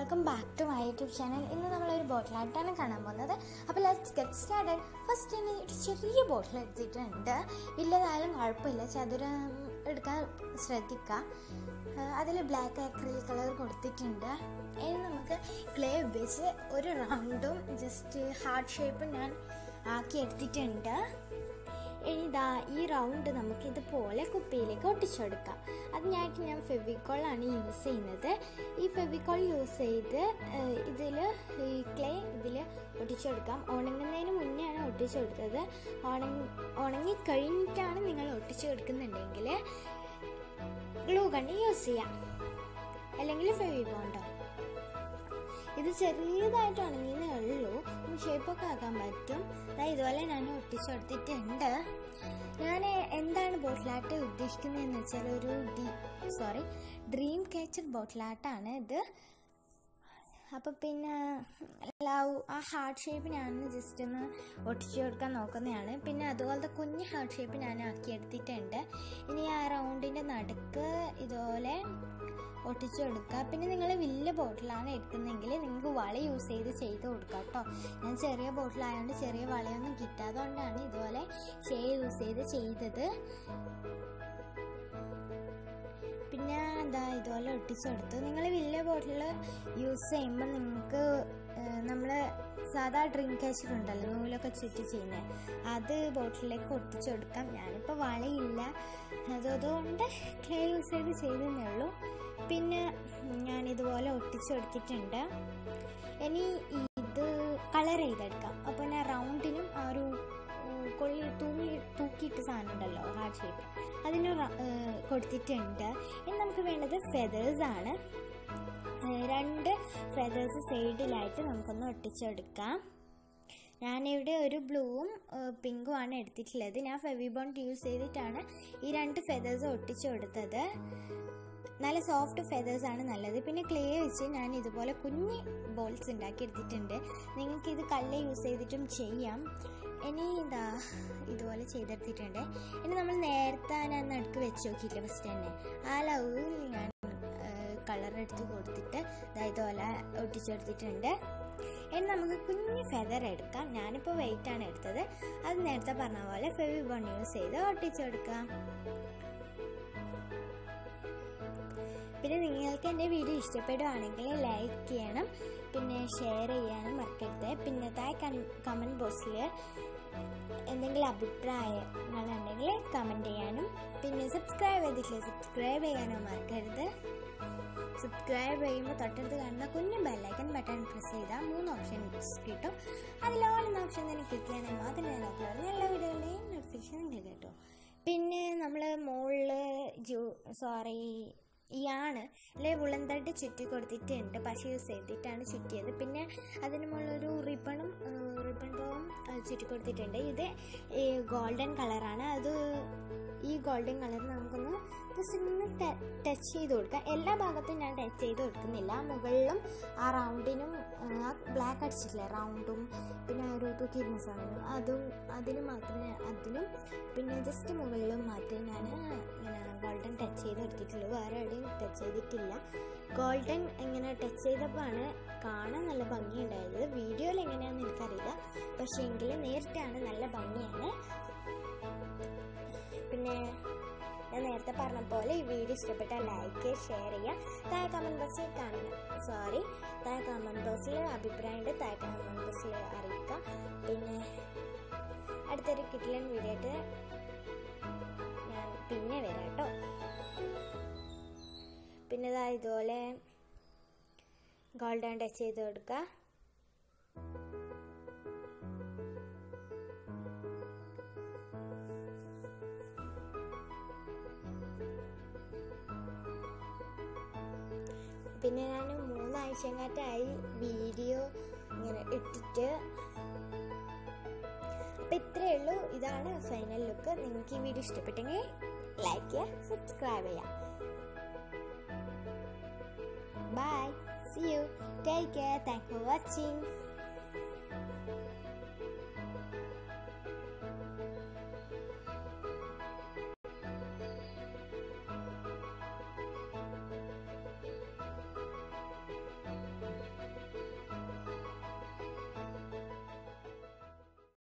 welcome back to my YouTube channel ഇന്ന് നമ്മളൊരു ബോട്ടിൽ ആയിട്ടാണ് കാണാൻ പോകുന്നത് അപ്പോൾ ലെറ്റ്സ് ഗെറ്റ് സ്റ്റാർട്ടഡ് ഫസ്റ്റ് തന്നെ ഒരു ചെറിയ ബോട്ടിൽ എടുത്തിട്ടുണ്ട് ഇല്ലതായാലും കുഴപ്പമില്ല ചതുരം എടുക്കാൻ ശ്രദ്ധിക്കുക അതിൽ ബ്ലാക്ക് ആക്രിൽ കളർ കൊടുത്തിട്ടുണ്ട് ഇനി നമുക്ക് ക്ലേ ഉപയോഗിച്ച് ഒരു റൗണ്ടും ജസ്റ്റ് ഹാർട്ട് ഷേപ്പും ഞാൻ ആക്കി എടുത്തിട്ടുണ്ട് ഇനി ഇതാ ഈ റൗണ്ട് നമുക്ക് ഇതുപോലെ കുപ്പിയിലേക്ക് ഒട്ടിച്ചെടുക്കാം അതിനായിട്ട് ഞാൻ ഫെവിക്കോളാണ് യൂസ് ചെയ്യുന്നത് ഈ ഫെവിക്കോൾ യൂസ് ചെയ്ത് ഇതിൽ ഈ ക്ലേ ഇതിൽ ഒട്ടിച്ചെടുക്കാം ഉണങ്ങുന്നതിന് മുന്നെയാണ് ഒട്ടിച്ചെടുത്തത് ഉണങ്ങി ഉണങ്ങി കഴിഞ്ഞിട്ടാണ് നിങ്ങൾ ഒട്ടിച്ചെടുക്കുന്നുണ്ടെങ്കിൽ ഗ്ലൂ കണ്ണ് യൂസ് ചെയ്യാം അല്ലെങ്കിൽ ഫെവി ബോണ്ടോ ഇത് ചെറിയതായിട്ട് ഉണങ്ങിയതേ ഉള്ളൂ ഷേപ്പൊക്കെ ആക്കാൻ പറ്റും ദാ ഇതുപോലെ ഞാൻ ഒട്ടിച്ചെടുത്തിട്ടുണ്ട് ഞാൻ എന്താണ് ബോട്ടിലാട്ട് ഉദ്ദേശിക്കുന്നതെന്ന് വെച്ചാൽ ഒരു ഡി സോറി ഡ്രീം കേച്ചർ ബോട്ടിലാട്ടാണ് ഇത് അപ്പോൾ പിന്നെ ലവ് ആ ഹാർട്ട് ഷേപ്പ് ഞാൻ ജസ്റ്റ് ഒന്ന് ഒട്ടിച്ചു കൊടുക്കാൻ നോക്കുന്നതാണ് പിന്നെ അതുപോലത്തെ കുഞ്ഞ് ഹാർട്ട് ഷേപ്പ് ഞാൻ ആക്കിയെടുത്തിട്ടുണ്ട് ഇനി ആ റൗണ്ടിൻ്റെ നടുക്ക് ഇതുപോലെ ഒട്ടിച്ചു കൊടുക്കുക പിന്നെ നിങ്ങൾ വലിയ ബോട്ടിലാണ് എടുക്കുന്നതെങ്കിൽ നിങ്ങൾക്ക് വള യൂസ് ചെയ്ത് ചെയ്ത് കൊടുക്കുക കേട്ടോ ഞാൻ ചെറിയ ബോട്ടിലായതുകൊണ്ട് ചെറിയ വളയൊന്നും കിട്ടാത്തതുകൊണ്ടാണ് ഇതുപോലെ ഷേ യൂസ് ചെയ്ത് ചെയ്തത് പിന്നെ എന്താ ഇതുപോലെ ഒട്ടിച്ചെടുത്തു നിങ്ങൾ വലിയ ബോട്ടിൽ യൂസ് ചെയ്യുമ്പോൾ നിങ്ങൾക്ക് നമ്മൾ സാധാ ഡ്രിങ്ക് കാച്ചർ ഉണ്ടല്ലോ നൂലൊക്കെ ചുറ്റി ചെയ്യുന്നത് അത് ബോട്ടിലേക്ക് ഒട്ടിച്ചെടുക്കാം ഞാനിപ്പോൾ വളയില്ല അതുകൊണ്ട് ക്ലേ യൂസ് ചെയ്ത് ചെയ്തതേ ഉള്ളൂ പിന്നെ ഞാൻ ഇതുപോലെ ഒട്ടിച്ചെടുത്തിട്ടുണ്ട് ഇനി ഇത് കളർ ചെയ്തെടുക്കാം അപ്പോൾ ഞാൻ റൗണ്ടിനും ആ ഒരു കൊള്ളി തൂങ്ങി തൂക്കിയിട്ട് സാധനം ഉണ്ടല്ലോ ഹാർട്ട് ഷേപ്പ് അതിന് കൊടുത്തിട്ടുണ്ട് ഇനി നമുക്ക് വേണ്ടത് ഫെതേഴ്സ് ആണ് രണ്ട് ഫെതേഴ്സ് സൈഡിലായിട്ട് നമുക്കൊന്ന് ഒട്ടിച്ചെടുക്കാം ഞാനിവിടെ ഒരു ബ്ലൂവും പിങ്കും ആണ് എടുത്തിട്ടുള്ളത് ഞാൻ ഫെവിബോണ്ട് യൂസ് ചെയ്തിട്ടാണ് ഈ രണ്ട് ഫെതേഴ്സ് ഒട്ടിച്ചു കൊടുത്തത് നല്ല സോഫ്റ്റ് ഫെതേഴ്സ് ആണ് നല്ലത് പിന്നെ ക്ലേ വെച്ച് ഞാൻ ഇതുപോലെ കുഞ്ഞ് ബോൾസ് ഉണ്ടാക്കി എടുത്തിട്ടുണ്ട് നിങ്ങൾക്ക് ഇത് കല്ല് യൂസ് ചെയ്തിട്ടും ചെയ്യാം ഇനി ഇതാ ഇതുപോലെ ചെയ്തെടുത്തിട്ടുണ്ട് ഇനി നമ്മൾ നേരത്തെ ഞാൻ നടുക്ക് വെച്ച് നോക്കിയില്ല ഫസ്റ്റ് തന്നെ ആ ലവ് ഞാൻ കളർ എടുത്ത് കൊടുത്തിട്ട് ഇതാ ഇതുപോലെ ഒട്ടിച്ചെടുത്തിട്ടുണ്ട് ഇനി നമുക്ക് കുഞ്ഞ് ഫെദർ എടുക്കാം ഞാനിപ്പോൾ വെയിറ്റ് ആണ് എടുത്തത് അത് നേരത്തെ പറഞ്ഞ പോലെ ഫെവി ബോൺ യൂസ് ചെയ്ത് ഒട്ടിച്ചെടുക്കാം പിന്നെ നിങ്ങൾക്ക് എൻ്റെ വീഡിയോ ഇഷ്ടപ്പെടുകയാണെങ്കിൽ ലൈക്ക് ചെയ്യണം പിന്നെ ഷെയർ ചെയ്യാനും മറക്കരുത് പിന്നെ താഴെ കമൻറ്റ് ബോക്സിൽ എന്തെങ്കിലും അഭിപ്രായങ്ങളുണ്ടെങ്കിൽ കമൻറ്റ് ചെയ്യാനും പിന്നെ സബ്സ്ക്രൈബ് ചെയ്തിട്ടില്ല സബ്സ്ക്രൈബ് ചെയ്യാനും മറക്കരുത് സബ്സ്ക്രൈബ് ചെയ്യുമ്പോൾ തൊട്ടടുത്ത് കാണുന്ന കുഞ്ഞു ബെല്ലൈക്കൻ ബട്ടൺ പ്രസ് ചെയ്താൽ മൂന്ന് ഓപ്ഷൻസ് കിട്ടും അതിൽ ഓൾ എന്ന ഓപ്ഷൻ തന്നെ ക്ലിക്ക് ചെയ്യണമെങ്കിൽ മാത്രമേ ഞാൻ അപ്ലോഡ് ചെയ്യുന്ന എല്ലാ വീഡിയോകളുടെയും നോട്ടിഫിക്കേഷൻ നിങ്ങൾക്ക് കിട്ടും പിന്നെ നമ്മൾ മുകളിൽ ജൂ സോറി ഇയാണ് അല്ലെ ഉളന്തട്ട് ചുറ്റി കൊടുത്തിട്ടുണ്ട് പശ യൂസ് ചെയ്തിട്ടാണ് ചുറ്റിയത് പിന്നെ അതിന് മുകളിലൊരു റിബണും റിബൺ ബോവും ചുറ്റി കൊടുത്തിട്ടുണ്ട് ഇത് ഗോൾഡൻ കളറാണ് അത് ഈ ഗോൾഡൻ കളർ നമുക്കൊന്ന് ജസ്റ്റ് ഒന്ന് ടച്ച് ചെയ്ത് കൊടുക്കാം എല്ലാ ഭാഗത്തും ഞാൻ ടച്ച് ചെയ്ത് കൊടുക്കുന്നില്ല മുകളിലും ആ റൗണ്ടിനും ആ ബ്ലാക്ക് അടിച്ചിട്ടില്ലേ റൗണ്ടും പിന്നെ ഒരു തൂക്കിയിരുന്ന സാധനം അതും അതിന് മാത്രമേ അതിനും പിന്നെ ജസ്റ്റ് മുകളിലും മാത്രമേ ഞാൻ ഇങ്ങനെ ഗോൾഡൻ ടച്ച് ചെയ്ത് എടുത്തിട്ടുള്ളൂ വേറെ എവിടെയും ടച്ച് ചെയ്തിട്ടില്ല ഗോൾഡൻ ഇങ്ങനെ ടച്ച് ചെയ്തപ്പോഴാണ് കാണാൻ നല്ല ഭംഗിയുണ്ടായത് വീഡിയോയിൽ എങ്ങനെയാണെന്ന് എനിക്കറിയില്ല പക്ഷേ എങ്കിൽ നേരിട്ടാണ് നല്ല ഭംഗിയാണ് പിന്നെ ഞാൻ നേരത്തെ പറഞ്ഞ പോലെ ഈ വീഡിയോ ഇഷ്ടപ്പെട്ടാൽ ലൈക്ക് ഷെയർ ചെയ്യുക താഴെ കമൻറ്റ് ബോക്സിൽ കാണുക സോറി താഴെ കമൻറ്റ് ബോക്സിൽ അഭിപ്രായമുണ്ട് താഴെ കമൻറ്റ് ബോക്സിൽ അറിയിക്കുക പിന്നെ അടുത്തൊരു കിട്ടിലൻ വീഡിയോ ആയിട്ട് ഞാൻ പിന്നെ വരാം കേട്ടോ പിന്നെ ഇതാ ഇതുപോലെ ഗോൾഡൻ ടച്ച് ചെയ്ത് കൊടുക്കുക പിന്നെ ഞാൻ മൂന്നാഴ്ചങ്ങാറ്റായി വീഡിയോ ഇങ്ങനെ ഇട്ടിട്ട് അപ്പം ഇത്രയേ ഉള്ളൂ ഇതാണ് ഫൈനൽ ലുക്ക് നിങ്ങൾക്ക് ഈ വീഡിയോ ഇഷ്ടപ്പെട്ടെങ്കിൽ ലൈക്ക് ചെയ്യുക സബ്സ്ക്രൈബ് ചെയ്യുക bye see you take care thank for watching